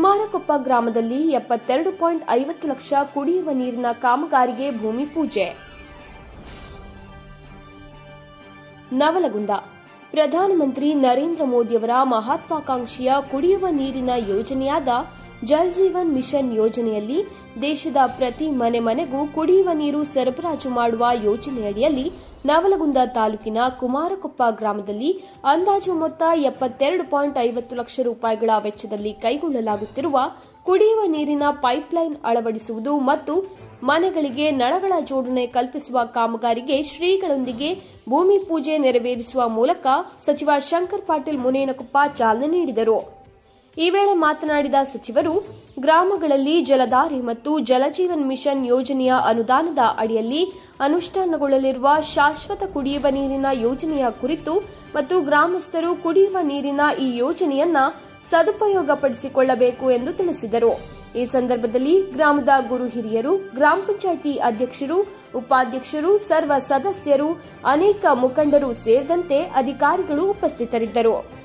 ಕುಮಾರಕೊಪ್ಪ ಗ್ರಾಮದಲ್ಲಿ ಎಪ್ಪತ್ತೆರಡು ಪಾಯಿಂಟ್ ಐವತ್ತು ಲಕ್ಷ ಕುಡಿಯುವ ನೀರಿನ ಕಾಮಗಾರಿಗೆ ಭೂಮಿ ಪೂಜೆ ನವಲಗುಂದ ಪ್ರಧಾನಮಂತ್ರಿ ನರೇಂದ್ರ ಮೋದಿಯವರ ಮಹತ್ವಾಕಾಂಕ್ಷೆಯ ಕುಡಿಯುವ ನೀರಿನ ಯೋಜನೆಯಾದ ಜಲ್ ಜೀವನ್ ಮಿಷನ್ ಯೋಜನೆಯಲ್ಲಿ ದೇಶದ ಪ್ರತಿ ಮನೆ ಮನೆಗೂ ಕುಡಿಯುವ ನೀರು ಸರಬರಾಜು ಮಾಡುವ ಯೋಜನೆಯಡಿಯಲ್ಲಿ ನವಲಗುಂದ ತಾಲೂಕಿನ ಕುಮಾರಕೊಪ್ಪ ಗ್ರಾಮದಲ್ಲಿ ಅಂದಾಜು ಮೊತ್ತ ಎಪ್ಪತ್ತೆರಡು ಪಾಯಿಂಟ್ ಐವತ್ತು ಲಕ್ಷ ರೂಪಾಯಿಗಳ ವೆಚ್ಚದಲ್ಲಿ ಕೈಗೊಳ್ಳಲಾಗುತ್ತಿರುವ ಕುಡಿಯುವ ನೀರಿನ ಪೈಪ್ಲೈನ್ ಅಳವಡಿಸುವುದು ಮತ್ತು ಮನೆಗಳಿಗೆ ನಳಗಳ ಜೋಡಣೆ ಕಲ್ಪಿಸುವ ಕಾಮಗಾರಿಗೆ ಶ್ರೀಗಳೊಂದಿಗೆ ಭೂಮಿ ಪೂಜೆ ನೆರವೇರಿಸುವ ಮೂಲಕ ಸಚಿವ ಶಂಕರ್ ಪಾಟೀಲ್ ಮುನೇನಕೊಪ್ಪ ಚಾಲನೆ ನೀಡಿದರು ಈ ವೇಳೆ ಮಾತನಾಡಿದ ಸಚಿವರು ಗ್ರಾಮಗಳಲ್ಲಿ ಜಲಧಾರೆ ಮತ್ತು ಜಲಜೀವನ್ ಮಿಷನ್ ಯೋಜನೆಯ ಅನುದಾನದ ಅಡಿಯಲ್ಲಿ ಅನುಷ್ಠಾನಗೊಳ್ಳಲಿರುವ ಶಾಶ್ವತ ಕುಡಿಯುವ ನೀರಿನ ಯೋಜನೆಯ ಕುರಿತು ಮತ್ತು ಗ್ರಾಮಸ್ಥರು ಕುಡಿಯುವ ನೀರಿನ ಈ ಯೋಜನೆಯನ್ನ ಸದುಪಯೋಗಪಡಿಸಿಕೊಳ್ಳಬೇಕು ಎಂದು ತಿಳಿಸಿದರು ಈ ಸಂದರ್ಭದಲ್ಲಿ ಗ್ರಾಮದ ಗುರು ಹಿರಿಯರು ಗ್ರಾಮ ಪಂಚಾಯಿತಿ ಅಧ್ಯಕ್ಷರು ಉಪಾಧ್ಯಕ್ಷರು ಸರ್ವ ಸದಸ್ಯರು ಅನೇಕ ಮುಖಂಡರು ಸೇರಿದಂತೆ ಅಧಿಕಾರಿಗಳು ಉಪಸ್ಥಿತರಿದ್ದರು